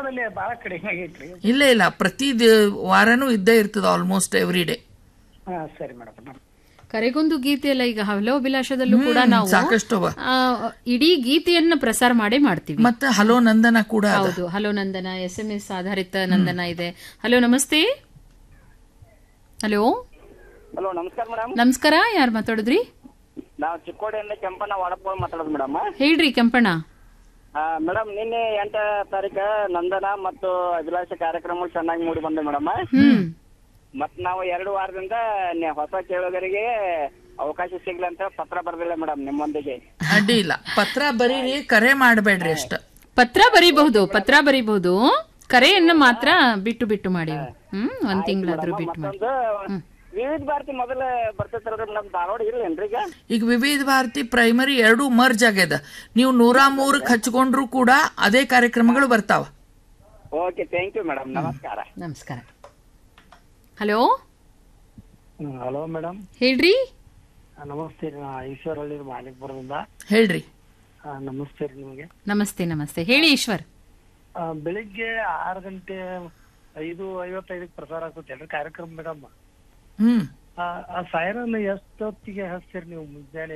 ವಾರದಲ್ಲಿ ಬಹಳ ಕಡಿಮೆ ಆಗೈತ್ರಿ ಇಲ್ಲ ಇಲ್ಲ ಪ್ರತಿ ದಿ- ವಾರನೂ ಇದ್ದೇ ಇರ್ತದ ಆಲ್ಮೋಸ್ಟ್ ಎವ್ರಿ ಡೇ ಹಾ ಸರಿ ಮೇಡಮ್ ಕರೆಗೊಂದು ಗೀತೆಯಲ್ಲ ಈಗ ಹಲೋ ಅಭಿಲಾಷದಲ್ಲೂ ಕೂಡ ನಾವು ಸಾಕಷ್ಟು ಅವ. ಆ, ಇಡೀ ಗೀತೆಯನ್ನ ಪ್ರಸಾರ ಮಾಡೇ ಮಾಡ್ತೀವಿ ಮತ್ತೆ ಹಲೋ ನಂದನ ಕೂಡ ಅದ. ಹೌದು hello Nandana S M S ಆಧಾರಿತ ನಂದನ ಇದೆ ಹಲೋ ನಮಸ್ತೆ ಹಲೋ ಹಲೋ ನಮಸ್ಕಾರ ಮೇಡಮ್ ನಮಸ್ಕಾರ ಯಾರು ಮಾತಾಡಿದ್ರಿ ನಾವು ಚಿಕ್ಕೋಡಿಯಿಂದ ಕೆಂಪಣ್ಣ ವಾಡಪ್ಪ ಮಾತಾಡೋದು ಮೇಡಮ್ ಹೇಳ್ರಿ ಕೆಂಪಣ್ಣ ಮೇಡಮ್ ನಿನ್ನೆ ಎಂಟ ತಾರೀಕ ನಂದನ ಮತ್ತು ಅಭಿಲಾಷ ಕಾರ್ಯಕ್ರಮಗಳು ಚೆನ್ನಾಗಿ ಮೂಡಿ ಬಂದೆ ಮೇಡಮ್ ಹ್ಮ್ ಮತ್ ನಾವು ಎರಡು ವಾರದಿಂದ ನೆ- ಹೊಸ ಕೇಳುಗರಿಗೆ ಅವಕಾಶ ಸಿಗ್ಲಿ ಅಂತ ಪತ್ರ ಬರ್ದಿಲ್ಲ ಮೇಡಮ್ ನಿಮ್ಮೊಂದಿಗೆ ಅಡ್ಡಿ ಇಲ್ಲ ಪತ್ರ ಬರೀರಿ ಕರೆ ಮಾಡಬೇಡ್ರಿ ಅಷ್ಟ ಪತ್ರ ಬರೀಬಹುದು ಪತ್ರ ಬರೀಬಹುದು ಕರೆಯನ್ನ ಮಾತ್ರ ಬಿಟ್ಟು ಬಿಟ್ಟು ಮಾಡಿ ಹ್ಮ್ ಒಂದ್ ತಿಂಗಳಾದ್ರೂ ಬಿಟ್ಟು ಮಾಡಿ ಒಂದು ವಿವಿಧ ಭಾರತಿ ಮೊದಲ ಬರ್ತೈತ್ರಲ್ರಿ ಮೇಡಮ್ ಧಾರವಾಡ ಇರ್ಲೇನ್ರಿ ಈಗ ಈಗ ವಿವಿಧ ಭಾರತಿ ಪ್ರೈಮರಿ ಎರಡೂ ಮರ್ಜ್ ಆಗ್ಯದ ನೀವು ನೂರ ಮೂರಕ್ಕೆ ಹಚ್ಕೊಂಡ್ರು ಕೂಡ ಅದೇ ಕಾರ್ಯಕ್ರಮಗಳು ಬರ್ತಾವ ಓಕೆ ಥ್ಯಾಂಕ್ ಯು ಮೇಡಮ್ ನಮಸ್ಕಾರ ನಮಸ್ಕಾರ ಹಲೋ ಹಲೋ ಮೇಡಮ್ ಹೇಳ್ರಿ ನಮಸ್ತೆ ರೀ ನಾ ಈಶ್ವರ್ ಹಳ್ಳಿ ಮಾಲಿಕ್ಪುರದಿಂದ ಹೇಳ್ರಿ ಆ, ನಮಸ್ತೆ ರೀ ನಿಮಗೆ ನಮಸ್ತೆ ನಮಸ್ತೆ ಹೇಳಿ ಈಶ್ವರ್ ಆ, ಬೆಳಿಗ್ಗೆ ಆರು ಗಂಟೆ ಐದು ಐವತ್ತೈದಕ್ಕೆ ಪ್ರಸಾರ ಆಗ್ತದೆ ಅಲ್ರಿ ಕಾರ್ಯಕ್ರಮ ಮೇಡಮ್ ಹ್ಮ್ ಆ ಸೈರನ್ ಎಷ್ಟೊತ್ತಿಗೆ ಹಚ್ತೀರಿ ನೀವು ಮುಂಜಾನೆ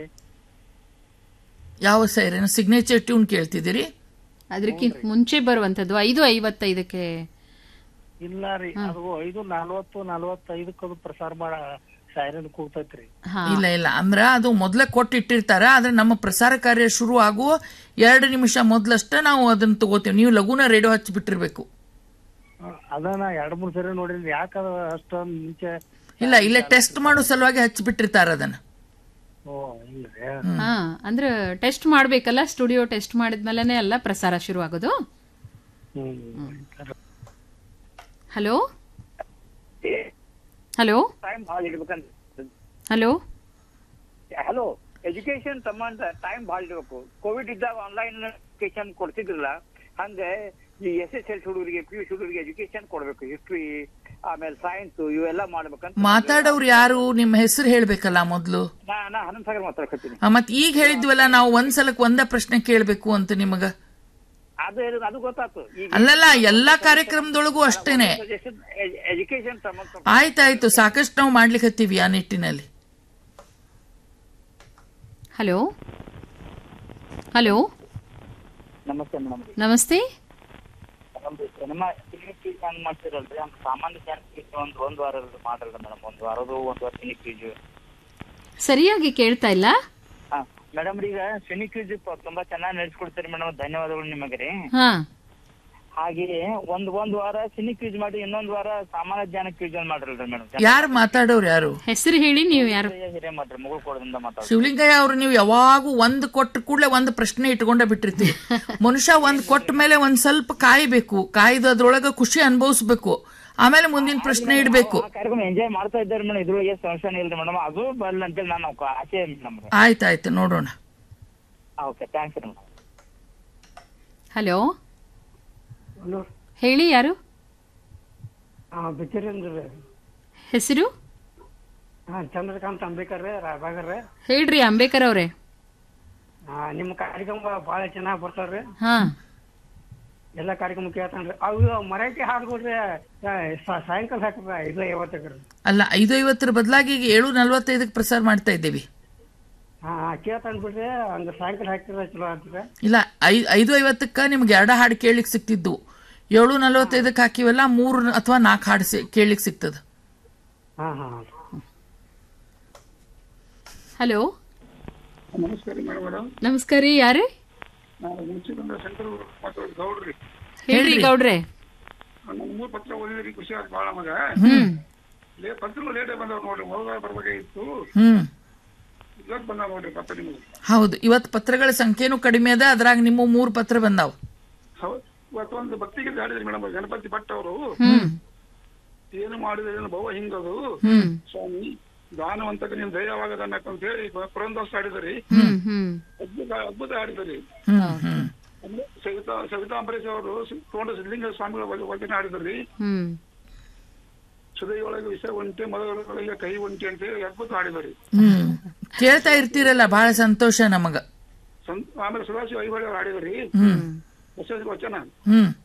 ಯಾವ ಸೈರೇನು ಸಿಗ್ನೇಚರ್ ಟ್ಯೂನ್ ಕೇಳ್ತಿದ್ದೀರಿ ಅದಕ್ಕಿಂತ ಮುಂಚೆ ಬರುವಂತದ್ದು ಐದು ಐವತ್ತೈದಕ್ಕೆ ಇಲ್ಲ ರೀ ಅದು ಐದು ನಲ್ವತ್ತು ನಲ್ವತ್ತೈದಕ್ಕೆ ಅದು ಪ್ರಸಾರ ಮಾಡ ಸೈರನ್ ಕೂಗ್ತೈತ್ರಿ ಹಾ ಇಲ್ಲ ಇಲ್ಲ ಅಂದ್ರ ಅದು ಮೊದ್ಲೇ ಕೊಟ್ಟಿಟ್ಟಿರ್ತಾರ ಆದ್ರೆ ನಮ್ಮ ಪ್ರಸಾರ ಕಾರ್ಯ ಶುರು ಆಗುವ ಎರಡು ನಿಮಿಷ ಮೊದ್ಲಷ್ಟ ನಾವು ಅದನ್ನ ತಗೋತೀವಿ ನೀವು ಲಘುನ ರೇಡಿಯೋ ಹಚ್ಚಿಬಿಟ್ಟಿರ್ಬೇಕು ಆ, ಅದನ್ನ ಎರಡ್ ಮೂರ್ ಸರಿ ನೋಡಿದ್ರಿ ಯಾಕ ಅಷ್ಟೊಂದ್ ಮುಂಚೆ ಇಲ್ಲ ಇಲ್ಲೇ ಟೆಸ್ಟ್ ಮಾಡೋ ಸಲುವಾಗಿ ಹಚ್ಚಿಬಿಟ್ಟಿರ್ತಾರ ಅದನ್ನ ಓ ಇಲ್ರಿ ಹಾ ಅಂದ್ರೆ ಟೆಸ್ಟ್ ಮಾಡ್ಬೇಕಲ್ಲ ಸ್ಟುಡಿಯೋ ಟೆಸ್ಟ್ ಮಾಡಿದ್ಮೇಲೆ ಎಲ್ಲ ಪ್ರಸಾರ ಶುರು ಆಗೋದು ಹ್ಮ್ ಹಲೋ ಹಲೋ ಟೈಮ್ ಭಾಳ ಇಡ್ಬೇಕಂತ ಹಲೋ ಹಲೋ ಎಜುಕೇಶನ್ ಸಂಬಂಧ ಟೈಮ್ ಭಾಳ ಇಡ್ಬೇಕು ಕೋವಿಡ್ ಇದ್ದಾಗ ಆನ್ಲೈನ್ ಎಜುಕೇಶನ್ ಕೊಡ್ತಿದ್ರಲ್ಲ ಹಂಗೆ ಈ ಎಸ್ ಎಸ್ ಎಲ್ ಹುಡುಗರಿಗೆ ಪಿ ಯು ಹುಡುಗರಿಗೆ ಎಜುಕೇಶನ್ ಕೊಡ್ಬೇಕು ಹಿಸ್ಟ್ರಿ ಆಮೇಲೆ ಸೈನ್ಸ್ ಇವೆಲ್ಲ ಮಾಡ್ಬೇಕಂತ ಮಾತಾಡೋರು ಯಾರು ನಿಮ್ಮ ಹೆಸರು ಹೇಳ್ಬೇಕಲ್ಲ ಮೊದ್ಲು ನಾ ನಾ ಹನ್ನೊಂದು ಸಾಗರ ಮಾತಾಡ್ಕತ್ತೀನಿ ಆ, ಮತ್ ಈಗ ಹೇಳಿದ್ವಲ್ಲ ನಾವು ಒಂದ್ ಸಲಕ್ ಒಂದ ಪ್ರಶ್ನೆ ಕೇಳ್ಬೇಕು ಅಂತ ನಿಮಗ ಅದು ಹೇಳುದು ಅದು ಗೊತ್ತಾಯ್ತು ಈಗ ಅಲ್ಲಲ್ಲ ಎಲ್ಲಾ ಕಾರ್ಯಕ್ರಮದೊಳಗೂ ಅಷ್ಟೇನೆ ಎಜುಕೇಶನ್ ಸಂಬಂಧ ಆಯ್ತಾಯ್ತು ಸಾಕಷ್ಟು ನಾವು ಮಾಡ್ಲಿಕ್ಕೆ ಹತ್ತೀವಿ ಆ ನಿಟ್ಟಿನಲ್ಲಿ ಹಲೋ ಹಲೋ ನಮಸ್ತೆ ಮೇಡಮ್ ನಮಸ್ತೆ ನಮ್ದು ಸಿನಿಮಾ ಕ್ಲಿನಿಕ್ ಹಂಗ್ ಮಾಡ್ತಿರಲ್ರಿ ಹಂಗ ಸಾಮಾನ್ಯ ಜನಕ್ಕೆ ಒಂದ್ ಒಂದ್ ವಾರ ಮಾಡ್ರಲ್ಲ ಮೇಡಮ್ ಒಂದ್ ವಾರದು ಒಂದ್ ವಾರ ಕ್ಲಿನಿಕ್ ಫೀಸ್ ಸರಿಯಾಗಿ ಕೇಳ್ತಾ ಇಲ್ಲ ಮೇಡಮ್ ಈಗ ಸಿನಿ ಕ್ವಿಜ್ ತುಂಬಾ ಚೆನ್ನಾಗಿ ನಡೆಸ್ಕೊಡ್ತೀರಿ ಮೇಡಮ್ ಧನ್ಯವಾದಗಳು ನಿಮಗೆ ರೀ ಹಾ ಹಾಗೆಯೇ ಒಂದ್ ಒಂದ್ ವಾರ ಸಿನಿ ಕ್ವಿಜ್ ಮಾಡಿ ಇನ್ನೊಂದ್ ವಾರ ಸಾಮಾನ್ಯ ಜ್ಞಾನ ಕ್ವಿಜ್ ಮಾಡ್ರಲ್ರಿ ಮೇಡಮ್ ಯಾರು ಮಾತಾಡೋರು ಯಾರು ಹೆಸರು ಹೇಳಿ ನೀವು ಯಾರು ಹಿರೇ ಮಾಡ್ರಿ ಮುಗುಳ್ ಕೊಡದಿಂದ ಮಾತಾಡ್ರಿ ಶಿವಲಿಂಗಯ್ಯ ಅವ್ರು ನೀವು ಯಾವಾಗೂ ಒಂದ್ ಕೊಟ್ಟ ಕೂಡಲೇ ಒಂದ್ ಪ್ರಶ್ನೆ ಇಟ್ಕೊಂಡೇ ಬಿಟ್ಟಿರ್ತೀವಿ ಮನುಷ್ಯ ಒಂದ್ ಕೊಟ್ಟ ಮೇಲೆ ಒಂದ್ ಸ್ವಲ್ಪ ಕಾಯ್ಬೇಕು ಕಾಯ್ದು ಅದ್ರೊಳಗ ಖುಷಿ ಅನುಭವಿಸ್ಬೇಕು ಆಮೇಲೆ ಮುಂದಿನ ಪ್ರಶ್ನೆ ಇಡ್ಬೇಕು ಆ ಕಾರ್ಯಕ್ರಮ ಎಂಜಾಯ್ ಮಾಡ್ತಾ ಇದ್ದಾರೆ ಮೇಡಮ್ ಇದ್ರೊಳಗೆ ಸಮಸ್ಯೆ ಇಲ್ರಿ ಮೇಡಮ್ ಅದು ಬರ್ಲಿ ಅಂತೇಳಿ ನಾನು ಆಸೆ ಮೇಡಮ್ ಆಯ್ತಾಯ್ತು ನೋಡೋಣ ಓಕೆ ಥ್ಯಾಂಕ್ಸ್ ರೀ ಮೇಡಮ್ ಹಲೋ ಹಲೋ ಹೇಳಿ ಯಾರು ಹಾ ಬಿಚ್ಚಿರೇನ್ರಿ ಹೆಸರು ಹಾ ಚಂದ್ರಕಾಂತ್ ಅಂಬೇಕರ್ ರೀ ರಾಯಬಾಗರ್ ರೀ ಹೇಳ್ರಿ ಅಂಬೇಕರ್ ಅವ್ರೆ ಹಾ ನಿಮ್ಮ ಕಾರ್ಯಕ್ರಮ ಭಾಳ ಚೆನ್ನಾಗಿ ಬರ್ತಾವ್ರಿ ಹಾ ಎಲ್ಲ ಕಾರ್ಯಕ್ರಮ ಕೇಳ್ತಾನ್ರಿ ಅವು ಮರಾಠಿ ಹಾಡುಗಳ್ರಿ ಸಾ- ಸಾಯಂಕಾಲ ಹಾಕ್ರಿ ಐದು ಐವತ್ತಕ್ಕೆ ರೀ ಅಲ್ಲ ಐದು ಐವತ್ತರ ಬದಲಾಗಿ ಈಗ ಏಳು ನಲ್ವತ್ತೈದಕ್ಕೆ ಪ್ರಸಾರ ಮಾಡ್ತಾ ಇದ್ದೀವಿ ಹಾ ಕೇಳ್ತಾನ್ ಬಿಡ್ರಿ ಹಂಗ ಸಾಯಂಕಾಲ ಹಾಕಿದ್ರೆ ಚಲೋ ಆಗ್ತದೆ ಇಲ್ಲ ಐ ಐದು ಐವತ್ತಕ್ಕ ನಿಮ್ಗೆ ಎರಡ ಹಾಡು ಕೇಳಲಿಕ್ಕೆ ಸಿಕ್ತಿದ್ದು ಏಳು ನಲ್ವತ್ತೈದಕ್ಕೆ ಹಾಕಿವಲ್ಲ ಮೂರು ಅಥವಾ ನಾಲ್ಕು ಹಾಡು ಸಿ- ಕೇಳಲಿಕ್ಕೆ ಸಿಗ್ತದ ಹಾ ಹಾ ಹಲೋ ನಮಸ್ಕಾರ ಮೇಡಮ್ ನಮಸ್ಕಾರ ರೀ ಯಾರೇ ನಾವು ಮುಂಚೆ ಬಂದ ಶಂಕರ್ ಮಾತಾಡೋದು ಗೌಡ್ರಿ ಹೇಳ್ರಿ ಗೌಡ್ರೆ ನಮ್ಮ ಮೂರು ಪತ್ರ ಓದಿದ್ರಿ ಖುಷಿ ಆಯ್ತು ಭಾಳ ನಮಗ ಹ್ಮ್ ಲೇ ಪತ್ರಗಳು ಲೇಟ್ ಬಂದವ್ ನೋಡ್ರಿ ಮೊದಲ ಬರ್ಬೇಕಾಗಿತ್ತು ಹ್ಮ್ ಇವತ್ತು ಬಂದಾವ ನೋಡ್ರಿ ಪತ್ರ ನಿಮಗೆ ಹೌದು ಇವತ್ತು ಪತ್ರಗಳ ಸಂಖ್ಯೆನೂ ಕಡಿಮೆ ಅದ ಅದ್ರಾಗ ನಿಮ್ಮ ಮೂರು ಪತ್ರ ಬಂದಾವ ಹೌದು ಇವತ್ತು ಒಂದು ಭಕ್ತಿಗೀತೆ ಹಾಡಿದ್ರಿ ಮೇಡಮ್ ಗಣಪತಿ ಭಟ್ ಅವರು ಹ್ಮ್ ಏನು ಮಾಡಿದ್ರೆ ಭವ ಹಿಂಗದು ಹ್ಮ್ ಸ್ವಾಮಿ ದಾನವಂತಕ ನೀನು ದಯವಾಗದನ್ನಕ್ಕ ಅಂತ ಹೇಳಿ ಪುರಂದಾಸ್ ಹಾಡಿದ್ರಿ ಹ್ಮ್ ಹ್ಮ್ ಅದ್ಭುತ ಅದ್ಭುತ ಹಾಡಿದ್ರಿ ಹ್ಮ್ ಹ್ಮ್ ಅಂದ್ರೆ ಸವಿತಾ ಸವಿತಾ ಅಂಬರೀಶ್ ಅವರು ತೋಂಡ ಸಿದ್ಧಲಿಂಗ ಸ್ವಾಮಿಗಳ ಬಗ್ಗೆ ವಚನ ಹಾಡಿದ್ರಿ ಹ್ಮ್ ಸುದೈಯೊಳಗೆ ವಿಷ ಒಂಟೆ ಮೊದಲೊಳಗೆ ಕೈ ಒಂಟೆ ಅಂತ ಹೇಳಿ ಅದ್ಭುತ ಹಾಡಿದ್ರಿ ಹ್ಮ್ ಕೇಳ್ತಾ ಇರ್ತೀರಲ್ಲ ಬಹಳ ಸಂತೋಷ ನಮಗ ಸಂತ ಆಮೇಲೆ ಸದಾಶಿವ ಐಹೊಳೆ ಅವ್ರು ಹಾಡಿದ್ರಿ ಹ್ಮ್ ಬಸವ ವಚನ ಹ್ಮ್